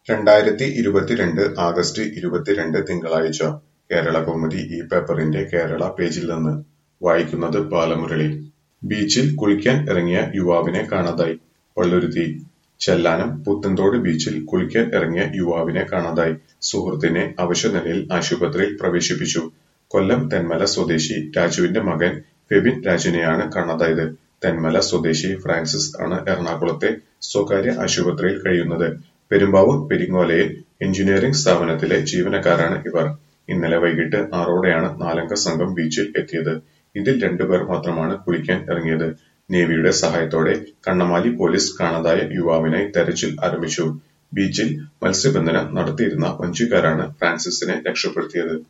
രണ്ടായിരത്തി ഇരുപത്തിരണ്ട് ആഗസ്റ്റ് ഇരുപത്തിരണ്ട് തിങ്കളാഴ്ച കേരളകൗമുദി ഈ പേപ്പറിന്റെ കേരള പേജിൽ നിന്ന് വായിക്കുന്നത് ബാലമുരളി ബീച്ചിൽ കുളിക്കാൻ ഇറങ്ങിയ യുവാവിനെ കാണാതായി പള്ളുരുത്തി ചെല്ലാനം പുത്തൻതോട് ബീച്ചിൽ കുളിക്കാൻ ഇറങ്ങിയ യുവാവിനെ കാണാതായി സുഹൃത്തിനെ അവശനിലയിൽ ആശുപത്രിയിൽ പ്രവേശിപ്പിച്ചു കൊല്ലം തെന്മല സ്വദേശി രാജുവിന്റെ മകൻ ഫെബിൻ രാജുവിനെയാണ് കാണാതായത് തെന്മല സ്വദേശി ഫ്രാൻസിസ് ആണ് എറണാകുളത്തെ സ്വകാര്യ ആശുപത്രിയിൽ കഴിയുന്നത് പെരുമ്പാവൂർ പെരിങ്ങോലയിൽ എഞ്ചിനീയറിംഗ് സ്ഥാപനത്തിലെ ജീവനക്കാരാണ് ഇവർ ഇന്നലെ വൈകിട്ട് ആറോടെയാണ് നാലംഗ സംഘം ബീച്ചിൽ എത്തിയത് ഇതിൽ രണ്ടുപേർ മാത്രമാണ് കുളിക്കാൻ ഇറങ്ങിയത് നേവിയുടെ സഹായത്തോടെ കണ്ണമാലി പോലീസ് കാണാതായ യുവാവിനായി തെരച്ചിൽ ആരംഭിച്ചു ബീച്ചിൽ മത്സ്യബന്ധനം നടത്തിയിരുന്ന വഞ്ചിക്കാരാണ് ഫ്രാൻസിസിനെ രക്ഷപ്പെടുത്തിയത്